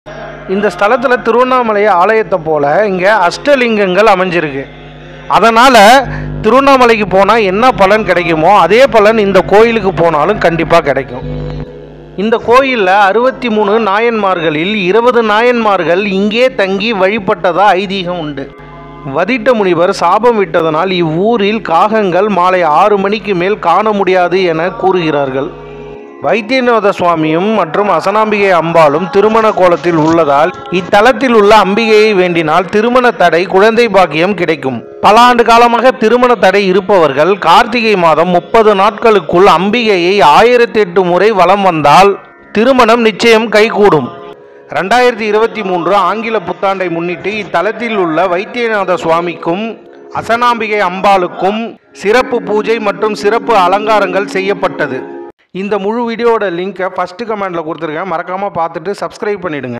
இந்த ஸ்தலத்தில் திருவண்ணாமலை ஆலயத்தை போல இங்கே அஷ்டலிங்கங்கள் அமைஞ்சிருக்கு அதனால் திருவண்ணாமலைக்கு போனால் என்ன பலன் கிடைக்குமோ அதே பலன் இந்த கோயிலுக்கு போனாலும் கண்டிப்பாக கிடைக்கும் இந்த கோயிலில் அறுபத்தி மூணு நாயன்மார்களில் இருபது நாயன்மார்கள் இங்கே தங்கி வழிபட்டதா ஐதீகம் உண்டு வதிட்ட முனிவர் சாபம் விட்டதனால் இவ்வூரில் காகங்கள் மாலை ஆறு மணிக்கு மேல் காண முடியாது என கூறுகிறார்கள் வைத்தியநாத சுவாமியும் மற்றும் அசனாம்பிகை அம்பாளும் திருமண கோலத்தில் உள்ளதால் இத்தலத்தில் உள்ள அம்பிகையை வேண்டினால் திருமண தடை குழந்தை பாக்கியம் கிடைக்கும் பல ஆண்டு காலமாக திருமண தடை இருப்பவர்கள் கார்த்திகை மாதம் முப்பது நாட்களுக்குள் அம்பிகையை ஆயிரத்தி எட்டு முறை வலம் வந்தால் திருமணம் நிச்சயம் கைகூடும் ரெண்டாயிரத்தி இருபத்தி மூன்று ஆங்கில புத்தாண்டை முன்னிட்டு இத்தலத்தில் உள்ள வைத்தியநாத சுவாமிக்கும் அசனாம்பிகை அம்பாளுக்கும் சிறப்பு பூஜை மற்றும் சிறப்பு அலங்காரங்கள் செய்யப்பட்டது இந்த முழு வீடியோவோட லிங்கை ஃபஸ்ட்டு கமெண்டில் கொடுத்துருக்கேன் மறக்காமல் பார்த்துட்டு சப்ஸ்கிரைப் பண்ணிடுங்க